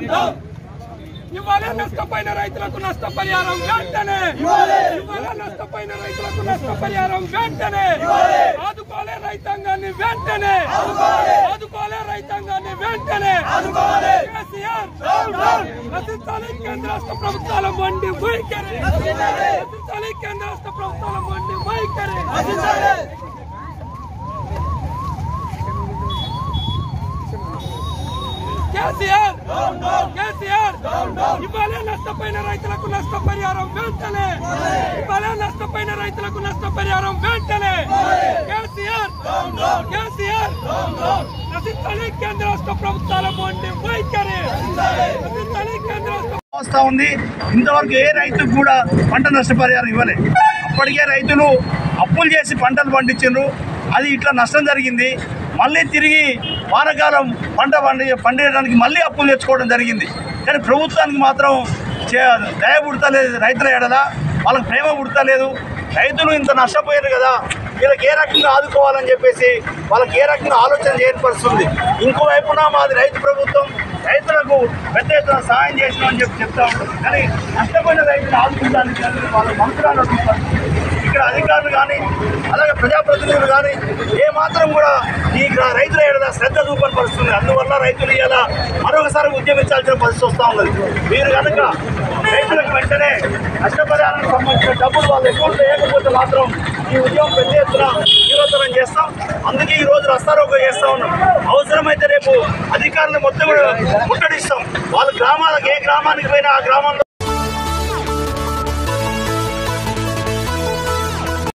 ఇవాళ నష్టపోయిన రైతులకు నష్టపరిహారం వెంటనే ఇవాళ నష్టపోయిన రైతులకు నష్టపరిహారం వెంటనే ఆదుకోలే రైతాంగాన్ని వెంటనే ఆదుకోలే రైతాంగాన్ని వెంటనే కేసీఆర్ రచించాలి కేంద్ర రాష్ట్ర ప్రభుత్వాల మండి వైఖరి రచించాలి కేంద్ర రాష్ట్ర ప్రభుత్వాల మండి వైఖరి కేసీఆర్ కేసీఆర్ ఇవాళ నష్టపోయిన రైతులకు నష్టపరిహారం వెంటనే ఇవాళ నష్టపోయిన రైతులకు నష్టపరిహారం వెంటనే కేసీఆర్ కేసీఆర్ నశించాలి కేంద్ర రాష్ట్ర ప్రభుత్వాల మండి వైఖరి నశించాలి కేంద్ర రాష్ట్ర వస్తా ఉంది ఇంతవరకు ఏ రైతుకు కూడా పంట నష్టపరిహారం ఇవ్వలే అప్పటికే రైతులు అప్పులు చేసి పంటలు పండించారు అది ఇట్లా నష్టం జరిగింది మళ్ళీ తిరిగి వానకాలం పంట పండి పండించడానికి మళ్ళీ అప్పులు తెచ్చుకోవడం జరిగింది కానీ ప్రభుత్వానికి మాత్రం చే- దయ పుడతలేదు రైతుల ఎడల వాళ్ళకి ప్రేమ పుడతలేదు రైతులు ఇంత నష్టపోయారు కదా వీళ్ళకి ఏ రకంగా ఆదుకోవాలని చెప్పేసి వాళ్ళకి ఏ రకంగా ఆలోచన చేయని పరిస్థితుంది ఇంకోవైపున మాది రైతు ప్రభుత్వం రైతులకు పెద్ద ఎత్తున సహాయం చేసినామని చెప్పి చెప్తా ఉంటాం కానీ నష్టపోయిన రైతులు ఆదుకోవడానికి కానీ వాళ్ళ మంత్రాలు అడుగుతారు ఇక్కడ అధికారులు కానీ అలాగే ప్రజాప్రతినిధులు కానీ ఏ మాత్రం కూడా ఈ గ్రా- రైతుల ఏడద శ్రద్ధ చూపని పరిస్థితుంది అందువల్ల రైతులు ఇలా మరొకసారి ఉద్యమించాల్సిన పరిస్థితి వస్తూ ఉన్నది మీరు కనుక రైతులకు వెంటనే నష్టపరిహారానికి సంబంధించిన డబ్బులు వాళ్ళ అకౌంట్లో వేయకపోతే మాత్రం ఈ ఉద్యమం పెద్ద ఎత్తున తీవ్రతరం చేస్తాం అందుకే ఈ రోజు రస్తారోకో చేస్తా ఉన్నాం అవసరమైతే రేపు అధికారులు మొత్తం కూడా ముట్టడిస్తాం వాళ్ళ గ్రామాలకు ఏ గ్రామానికి పోయినా ఆ గ్రామంలో